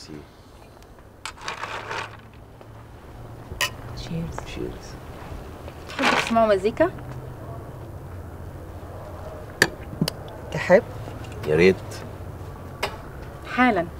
ميرسي تشيرز تشيرز تحبوا تسمعوا مزيكا؟ تحب يا ريت حالا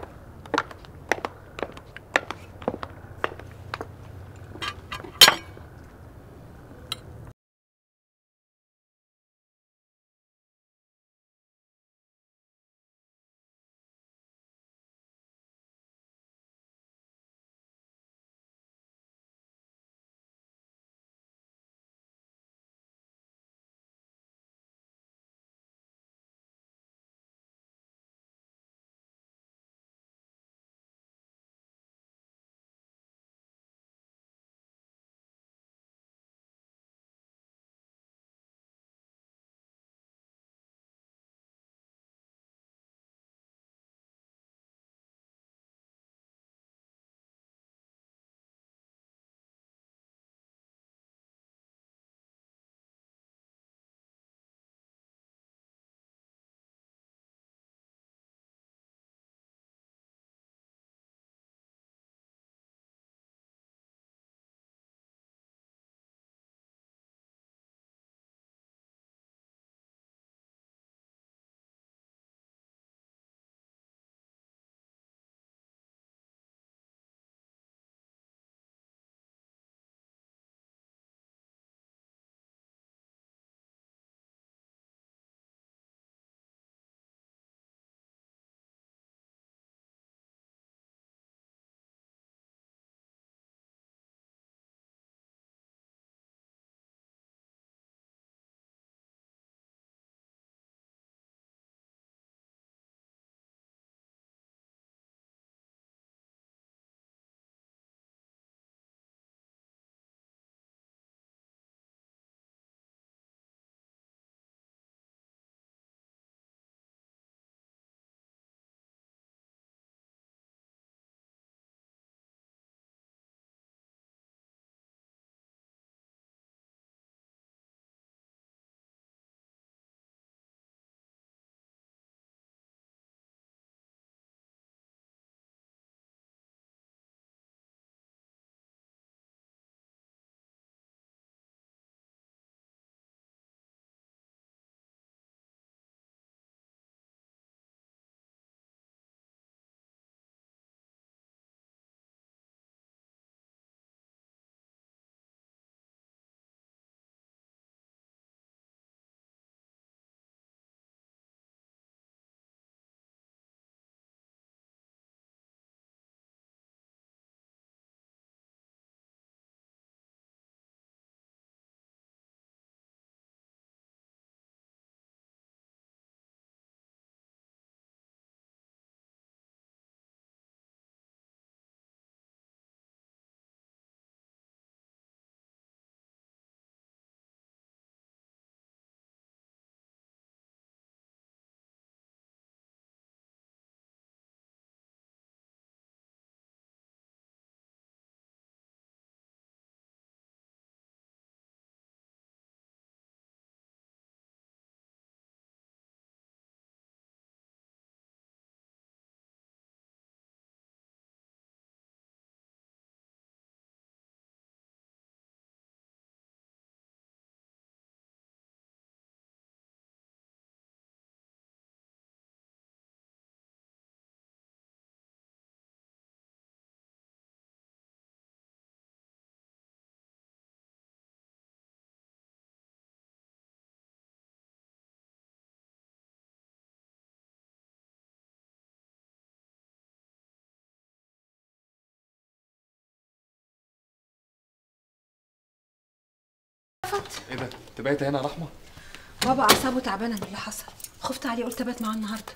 ايه ده؟ انت بايته هنا يا رحمه؟ بابا اعصابه تعبانه من اللي حصل خفت عليه قلت ابات معاه النهارده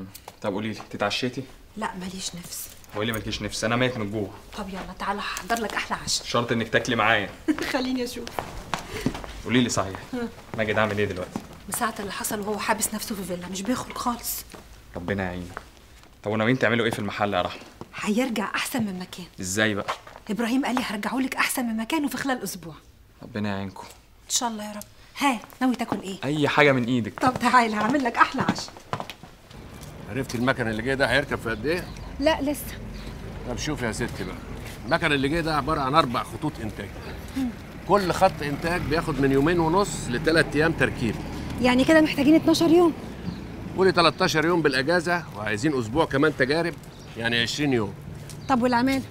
طب قولي لي تتعشيتي؟ لا ماليش نفس هو إيه اللي مالكيش نفس انا ميت من الجوع طب يلا تعالى احضر لك احلى عشاء شرط انك تاكلي معايا خليني اشوف قولي لي صحيح ماجد عامل ايه دلوقتي؟ من ساعه اللي حصل وهو حابس نفسه في فيلا مش بيخرج خالص ربنا يعينه طب وناويين تعملوا ايه في المحل يا رحمه؟ هيرجع احسن من مكان ازاي بقى؟ ابراهيم قال لي هرجعه لك احسن من مكانه في خلال اسبوع ربنا يعينكم ان شاء الله يا رب ها ناوي تاكل ايه اي حاجه من ايدك طب تعالى هعمل لك احلى عشاء عرفت المكن اللي جاي ده هيركب في قد ايه؟ لا لسه طب شوف يا ستي بقى المكن اللي جه ده عباره عن اربع خطوط انتاج كل خط انتاج بياخد من يومين ونص لثلاث ايام تركيب يعني كده محتاجين 12 يوم قولي 13 يوم بالاجازه وعايزين اسبوع كمان تجارب يعني 20 يوم طب والعماله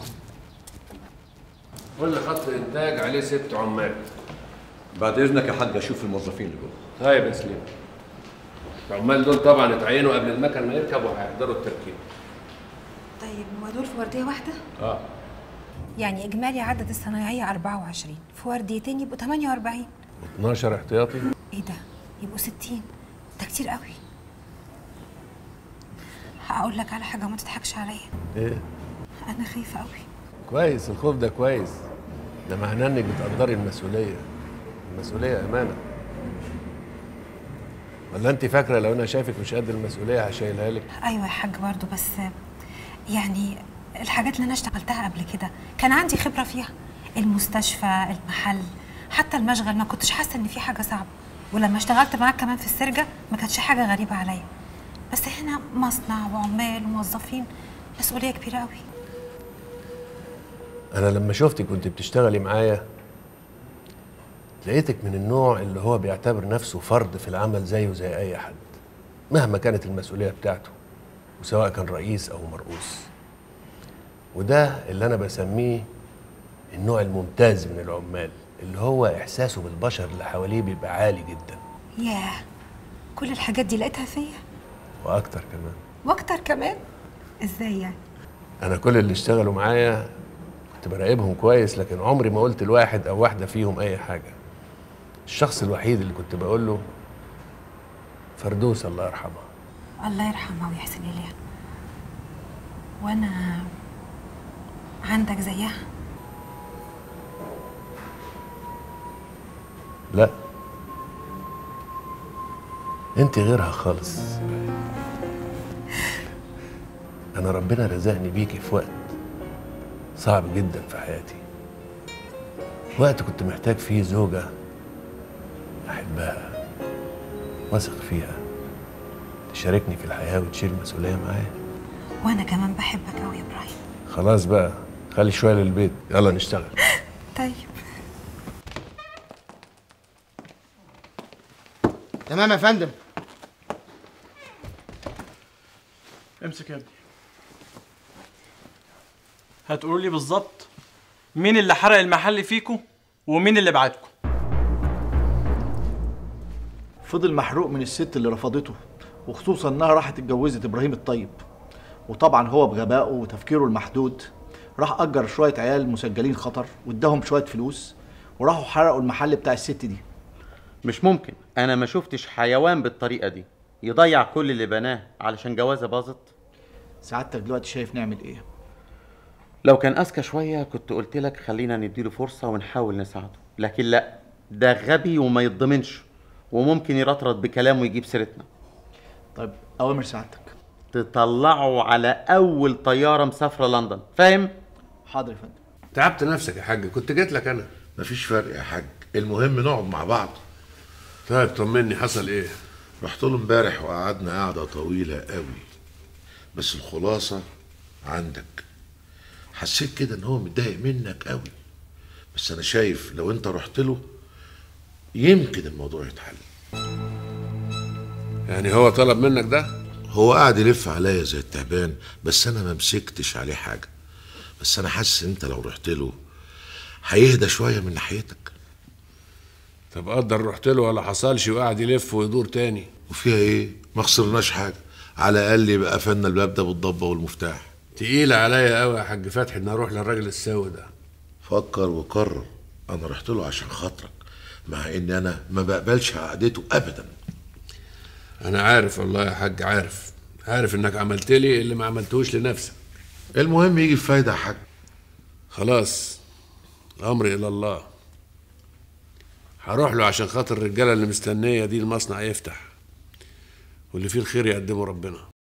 كل خط انتاج عليه ست عمال بعد اذنك يا حاج اشوف الموظفين اللي جوه طيب يا سليم العمال دول طبعا اتعينوا قبل المكن ما يركب وهيحضروا التركيب طيب هو دول في ورديه واحده اه يعني اجمالي عدد الصنايعيه 24 في ورديتين يبقوا 48 12 احتياطي ايه ده يبقوا 60 ده كتير قوي هقول لك على حاجه ما تضحكش عليا ايه انا خايفه قوي كويس الخوف ده كويس ده معناه انك بتقدري المسؤوليه المسؤوليه امانه ولا انت فاكره لو انا شايفك مش قد المسؤوليه هشيلها لك ايوه يا حاج برضو بس يعني الحاجات اللي انا اشتغلتها قبل كده كان عندي خبره فيها المستشفى المحل حتى المشغل ما كنتش حاسه ان في حاجه صعبه ولما اشتغلت معاك كمان في السرجه ما كانتش حاجه غريبه عليا بس هنا مصنع وعمال وموظفين مسؤوليه كبيره قوي انا لما شفتك كنت بتشتغلي معايا لقيتك من النوع اللي هو بيعتبر نفسه فرد في العمل زيه زي اي حد مهما كانت المسؤوليه بتاعته وسواء كان رئيس او مرؤوس وده اللي انا بسميه النوع الممتاز من العمال اللي هو احساسه بالبشر اللي حواليه بيبقى عالي جدا ياه كل الحاجات دي لقيتها فيا واكتر كمان واكتر كمان ازاي يعني انا كل اللي اشتغلوا معايا كنت براقبهم كويس لكن عمري ما قلت لواحد او واحده فيهم اي حاجه الشخص الوحيد اللي كنت بقول له فردوس الله يرحمها الله يرحمها ويحسن اليها وانا عندك زيها لا انت غيرها خالص انا ربنا رزقني بيكي في وقت صعب جدا في حياتي وقت كنت محتاج فيه زوجة أحبها واثق فيها تشاركني في الحياة وتشيل المسؤولية معايا وانا كمان بحبك قوي يا ابراهيم خلاص بقى خلي شوية للبيت يلا نشتغل طيب تمام يا فندم امسك يا ابني هتقولوا لي بالظبط مين اللي حرق المحل فيكم ومين اللي بعتكم فضل محروق من الست اللي رفضته وخصوصا انها راحت اتجوزت ابراهيم الطيب وطبعا هو بغبائه وتفكيره المحدود راح اجر شويه عيال مسجلين خطر واداهم شويه فلوس وراحوا حرقوا المحل بتاع الست دي مش ممكن انا ما شفتش حيوان بالطريقه دي يضيع كل اللي بناه علشان جوازه باظت سعادتك دلوقتي شايف نعمل ايه لو كان اذكى شويه كنت قلت لك خلينا نديله فرصه ونحاول نساعده لكن لا ده غبي وما يتضمنش وممكن يرطرط بكلامه ويجيب سيرتنا طيب اوامر سعادتك تطلعه على اول طياره مسافره لندن فاهم حاضر يا فندم تعبت نفسك يا حاج كنت جيت لك أنا مفيش فرق يا حاج المهم نقعد مع بعض طيب طمني حصل إيه؟ رحت له امبارح وقعدنا قعده طويله قوي بس الخلاصه عندك حسيت كده ان هو متضايق منك قوي بس انا شايف لو انت رحت له يمكن الموضوع يتحل يعني هو طلب منك ده؟ هو قاعد يلف عليا زي التعبان بس انا ما مسكتش عليه حاجه بس انا حاسس انت لو رحت له هيهدى شويه من ناحيتك طب قدر رحت له ولا حصلش وقعد يلف ويدور تاني وفيها ايه ما خسرناش حاجه على الاقل يبقى قفلنا الباب ده بالضبه والمفتاح تقيل عليا قوي يا حاج فتحي ان اروح للراجل الساوي ده فكر وقرر انا رحت له عشان خاطرك مع ان انا ما بقبلش قعدته ابدا انا عارف والله يا حاج عارف عارف انك عملت لي اللي ما عملتوش لنفسك المهم يجي بفايده يا حاج خلاص امري الى الله هروح له عشان خاطر الرجاله اللي مستنيه دي المصنع يفتح واللي فيه الخير يقدمه ربنا